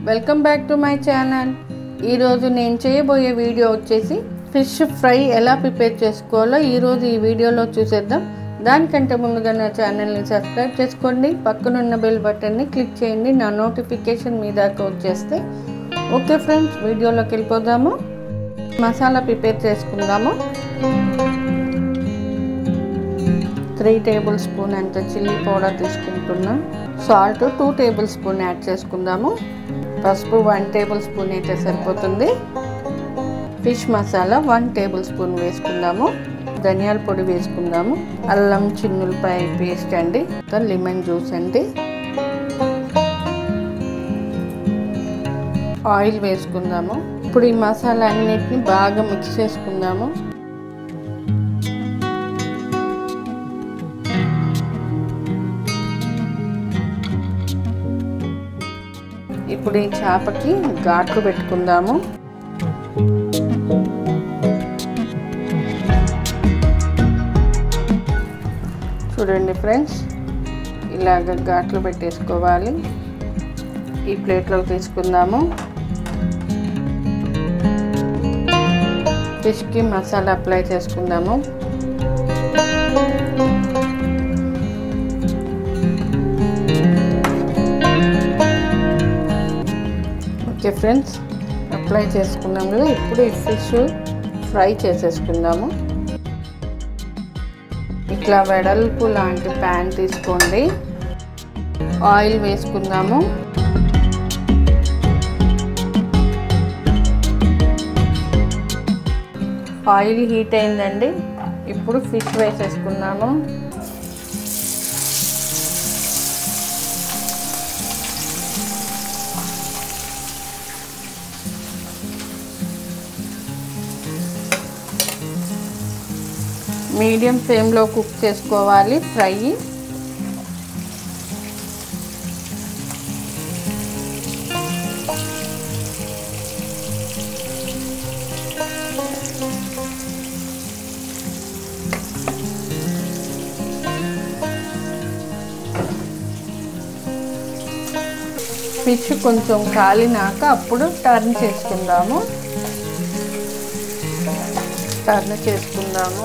welcome back to my channel ఈరోజు నేను చేయబోయే వీడియో వచ్చేసి ఫిష్ ఫ్రై ఎలా ప్రిపేర్ చేసుకోవాలో ఈరోజు ఈ వీడియోలో చూసేద్దాం దానికంటే ముందుగా నా ఛానల్ని సబ్స్క్రైబ్ చేసుకోండి పక్కనున్న బెల్ బటన్ని క్లిక్ చేయండి నా నోటిఫికేషన్ మీ దాకా వచ్చేస్తే ఓకే ఫ్రెండ్స్ వీడియోలోకి వెళ్ళిపోదాము మసాలా ప్రిపేర్ చేసుకుందాము త్రీ టేబుల్ స్పూన్ అంత చిల్లీ పౌడర్ తీసుకుంటున్నాం salt two table spoon add చేసుకుందాము పసుపు వన్ టేబుల్ స్పూన్ అయితే సరిపోతుంది fish masala one table spoon వేసుకుందాము ధనియాల పొడి వేసుకుందాము అల్లం చిన్నులపాయ పేస్ట్ అండి లెమన్ జ్యూస్ అండి ఆయిల్ వేసుకుందాము ఇప్పుడు ఈ మసాలా అన్నిటిని బాగా మిక్స్ చేసుకుందాము ఇప్పుడు ఈ చేపకి ఘాట్లు పెట్టుకుందాము చూడండి ఫ్రెండ్స్ ఇలాగ ఘాట్లు పెట్టేసుకోవాలి ఈ ప్లేట్లోకి తీసుకుందాము ఫిష్కి మసాలా అప్లై చేసుకుందాము ఓకే ఫ్రెండ్స్ అప్లై చేసుకున్నాం కదా ఇప్పుడు ఈ ఫిష్ ఫ్రై చేసేసుకుందాము ఇట్లా వెడల్పు లాంటి ప్యాన్ తీసుకోండి ఆయిల్ వేసుకుందాము ఆయిల్ హీట్ అయిందండి ఇప్పుడు ఫిష్ వేసేసుకుందాము మీడియం ఫ్లేమ్లో కుక్ చేసుకోవాలి ఫ్రై ఫిష్ కొంచెం కాలినాక అప్పుడు టర్న్ చేసుకుందాము టర్న్ చేసుకుందాము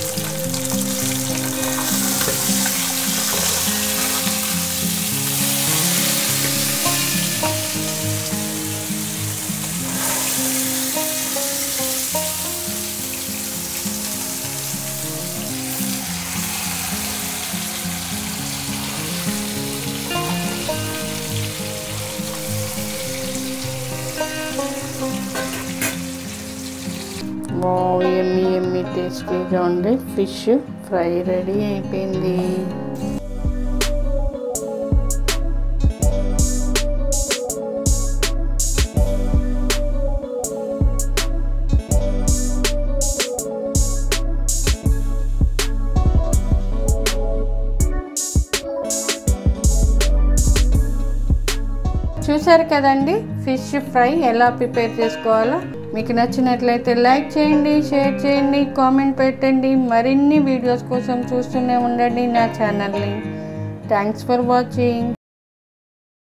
ఎమ్మి ఎమ్మి టేస్టీగా ఉండే ఫిష్ ఫ్రై రెడీ అయిపోయింది చూసారు కదండి ఫిష్ ఫ్రై ఎలా ప్రిపేర్ చేసుకోవాలో మీకు నచ్చినట్లయితే లైక్ చేయండి షేర్ చేయండి కామెంట్ పెట్టండి మరిన్ని వీడియోస్ కోసం చూస్తూనే ఉండండి నా ఛానల్ని థ్యాంక్స్ ఫర్ వాచింగ్